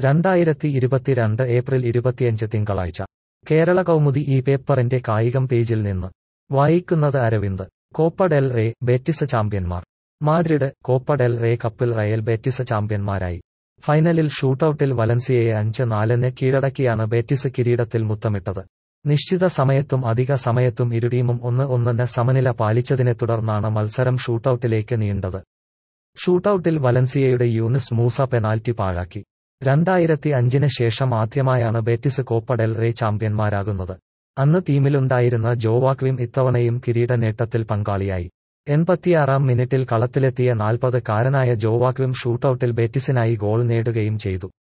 രണ്ടായിരത്തി ഇരുപത്തിരണ്ട് ഏപ്രിൽ ഇരുപത്തിയഞ്ച് തിങ്കളാഴ്ച കേരള കൗമുദി ഈ പേപ്പറിന്റെ കായികം പേജിൽ നിന്ന് വായിക്കുന്നത് Aravind Copa del Rey Betis ചാമ്പ്യന്മാർ മാഡ്രിഡ് കോപ്പ ഡെൽ റേ കപ്പിൽ റയൽ ബെറ്റിസ് ചാമ്പ്യന്മാരായി ഫൈനലിൽ ഷൂട്ടൌട്ടിൽ വലൻസിയയെ അഞ്ച് നാലിന് കീഴടക്കിയാണ് ബെറ്റിസ് കിരീടത്തിൽ മുത്തമിട്ടത് നിശ്ചിത സമയത്തും അധിക സമയത്തും ഇരു ടീമും ഒന്ന് ഒന്നിന് സമനില പാലിച്ചതിനെ തുടർന്നാണ് മത്സരം ഷൂട്ടൌട്ടിലേക്ക് നീണ്ടത് ഷൂട്ടൌട്ടിൽ വലൻസിയയുടെ യൂനിസ് മൂസ പെനാൽറ്റി പാഴാക്കി രണ്ടായിരത്തി അഞ്ചിന് ശേഷം ആദ്യമായാണ് ബെറ്റിസ് കോപ്പ ഡെൽ റേ ചാമ്പ്യന്മാരാകുന്നത് അന്ന് ടീമിലുണ്ടായിരുന്ന ജോവാക്വിം ഇത്തവണയും കിരീട നേട്ടത്തിൽ പങ്കാളിയായി എൺപത്തിയാറാം മിനിറ്റിൽ കളത്തിലെത്തിയ നാൽപ്പത് കാരനായ ജോവാക്വിം ഷൂട്ടൌട്ടിൽ ബെറ്റിസിനായി ഗോൾ നേടുകയും ചെയ്തു